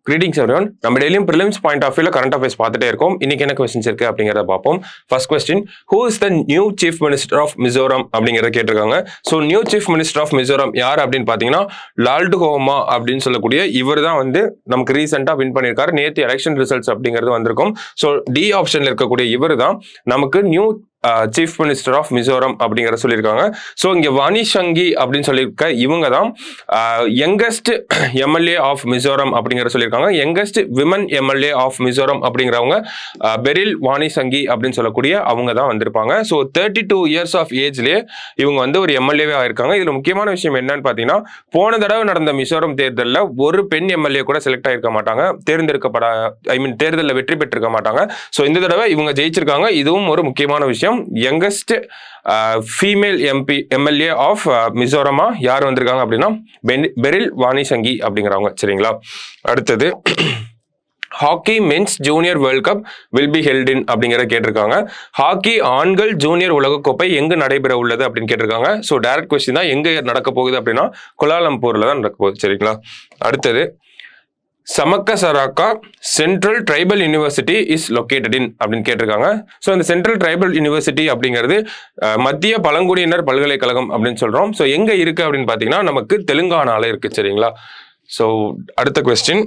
greetings everyone நம்ம டெய்லியும் prelims point of வியூல கரண்ட் அஃபேர்ஸ் பார்த்துட்டே இருக்கோம் இன்னைக்கு என்ன கொஸ்டின்ஸ் இருக்கு அப்படிங்கிறத பார்ப்போம் first question who is the new chief minister of Mizoram அப்படிங்கிறத கேட்டிருக்காங்க so new chief minister of Mizoram யார் அப்படின்னு பார்த்தீங்கன்னா லால்டு ஹோமா அப்படின்னு சொல்லக்கூடிய இவர் தான் வந்து நமக்கு ரீசெண்டாக வின் பண்ணியிருக்காரு நேற்று எலெக்ஷன் ரிசல்ட்ஸ் அப்படிங்கிறது வந்திருக்கும் ஸோ டி ஆப்ஷனில் இருக்கக்கூடிய இவர் தான் நமக்கு new chief minister of Mizoram அப்படிங்கிற சொல்லியிருக்காங்க ஸோ இங்கே வாணி சங்கி அப்படின்னு சொல்லியிருக்க இவங்க தான் யங்கஸ்ட் எம்எல்ஏ ஆஃப் மிசோரம் அப்படிங்கிற சொல்லியிருக்காங்க youngest women MLA of Mizoram அப்படிங்கிறவங்க அஹ், பெரில் வாணி சங்கி அப்படின்னு சொல்லக்கூடிய அவங்க தான் வந்திருப்பாங்க so thirty two years of ஏஜ்லேயே இவங்க வந்து ஒரு எம்எல்ஏவே ஆயிருக்காங்க இதில் முக்கியமான விஷயம் என்னன்னு பார்த்தீங்கன்னா போன தடவை நடந்த மிசோரம் தேர்தலில் ஒரு பெண் எம்எல்ஏ கூட செலக்ட் ஆயிருக்க மாட்டாங்க தேர்ந்தெடுக்கப்பட ஐ மீன் தேர்தலில் வெற்றி பெற்றிருக்க மாட்டாங்க ஸோ இந்த தடவை இவங்க ஜெயிச்சிருக்காங்க இதுவும் ஒரு முக்கியமான விஷயம் youngest female MP MLA of மிசோரமா யார் வந்திருக்காங்க அப்படின்னா பென்- பெரில் வாணி சங்கி அப்படிங்கிறவங்க சரிங்களா அடுத்தது hockey men's junior world cup will be held in அப்படிங்கிற கேட்டிருக்காங்க ஹாக்கி ஆண்கள் ஜூனியர் உலகக்கோப்பை எங்க நடைபெற உள்ளது அப்படின்னு கேட்டிருக்காங்க ஸோ டைரக்ட் கொஸ்டின் தான் எங்க நடக்க போகுது அப்படின்னா குலாலம்பூர்ல தான் நடக்க போகுது சரிங்களா அடுத்தது Sammakka Sarakka central tribal university is located in அப்படின்னு கேட்டிருக்காங்க ஸோ அந்த சென்ட்ரல் ட்ரைபல் யூனிவர்சிட்டி அப்படிங்கிறது அஹ், மத்திய பழங்குடியினர் பல்கலைக்கழகம் அப்படின்னு சொல்றோம் ஸோ எங்க இருக்கு அப்படின்னு பார்த்தீங்கன்னா நமக்கு தெலுங்கானால இருக்கு சரிங்களா ஸோ அடுத்த question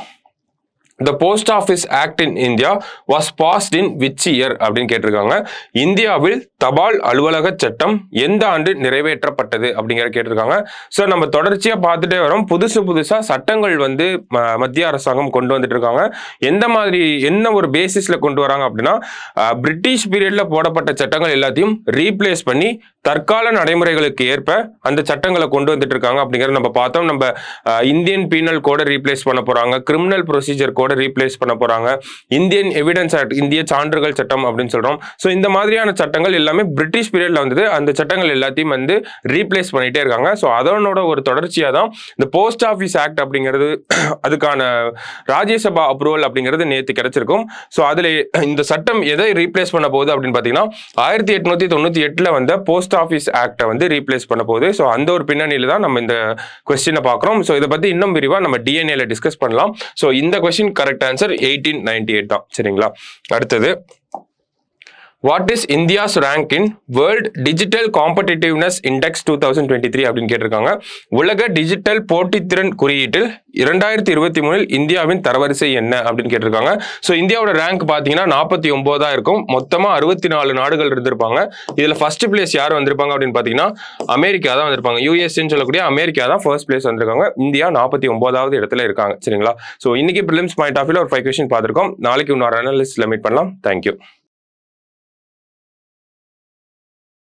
the post office act in India was passed in which year அப்படின்னு கேட்டிருக்காங்க இந்தியாவில் தபால் அலுவலக சட்டம் எந்த ஆண்டு நிறைவேற்றப்பட்டது அப்படிங்கிற கேட்டிருக்காங்க ஸோ நம்ம தொடர்ச்சியாக பார்த்துட்டே வரோம் புதுசு புதுசாக சட்டங்கள் வந்து ம- மத்திய அரசாங்கம் கொண்டு வந்துட்டு இருக்காங்க எந்த மாதிரி என்ன ஒரு பேசிஸில் கொண்டு வராங்க அப்படின்னா அஹ், பிரிட்டிஷ் பீரியட்ல போடப்பட்ட சட்டங்கள் எல்லாத்தையும் ரீப்ளேஸ் பண்ணி தற்கால நடைமுறைகளுக்கு ஏற்ப அந்த சட்டங்களை கொண்டு வந்துட்டு இருக்காங்க அப்படிங்கிறத நம்ம பார்த்தோம் நம்ம அஹ், இந்தியன் பீனல் கோடை ரீப்ளேஸ் பண்ண போறாங்க கிரிமினல் ப்ரொசீஜர் கோடை ரீப்ளேஸ் பண்ண போறாங்க இந்தியன் எவிடன்ஸ் ஆக்ட் இந்திய சான்றுகள் சட்டம் அப்படின்னு சொல்றோம் ஸோ இந்த மாதிரியான சட்டங்கள் எல்லாமே பிரிட்டிஷ் பீரியட்ல வந்தது அந்த சட்டங்கள் எல்லாத்தையும் வந்து ரீப்ளேஸ் பண்ணிட்டே இருக்காங்க ஸோ அதனோட ஒரு தொடர்ச்சியாக தான் இந்த போஸ்ட் ஆஃபீஸ் ஆக்ட் அப்படிங்கிறது அதுக்கான ராஜ்யசபா அப்ரூவல் அப்படிங்கிறது நேற்று கிடைச்சிருக்கும் ஸோ அதில் இந்த சட்டம் எதை ரீப்ளேஸ் பண்ண போகுது அப்படின்னு பார்த்தீங்கன்னா ஆயிரத்தி எட்நூத்தி தொண்ணூற்றி எட்டில் வந்த போஸ்ட் ஆஃபீஸ் ஆக்டை வந்து ரீப்ளேஸ் பண்ண போகுது ஸோ அந்த ஒரு பின்னணியில் தான் நம்ம இந்த கொஸ்டினை பார்க்குறோம் ஸோ இதை பற்றி இன்னும் விரிவாக நம்ம டிஎன்ஏல டிஸ்கஸ் பண்ணலாம் ஸோ இந்த question correct answer eighteen ninety eight தான் சரிங்களா அடுத்தது what is India's rank in world digital competitiveness index two thousand twenty three அப்படின்னு கேட்டிருக்காங்க உலக டிஜிட்டல் போட்டித்திறன் குறியீட்டில் இரண்டாயிரத்தி இருபத்தி மூணில் இந்தியாவின் தரவரிசை என்ன அப்படின்னு கேட்டிருக்காங்க ஸோ இந்தியாவோட ரேங்க் பார்த்தீங்கன்னா நாற்பத்தி ஒன்பதா இருக்கும் மொத்தமாக அறுபத்தி நாலு நாடுகள் இருந்திருப்பாங்க இதில் ஃபர்ஸ்ட் பிளேஸ் யார் வந்திருப்பாங்க அப்படின்னு பார்த்தீங்கன்னா அமெரிக்கா தான் வந்திருப்பாங்க யூஎஸ்ன்னு சொல்லக்கூடிய அமெரிக்கா தான் ஃபர்ஸ்ட் பிளேஸ் வந்திருக்காங்க இந்தியா நாற்பத்தி ஒன்பதாவது இடத்துல இருக்காங்க சரிங்களா ஸோ இன்னைக்கு ப்ரிலிம்ஸ் பாயிண்ட் ஆஃப் வியூல ஒரு ஃபைவ் கொஸ்டின் பார்த்துருக்கோம் நாளைக்கு இன்னொரு அனாலிஸ்ட்ல மீட் பண்ணலாம் தேங்க்யூ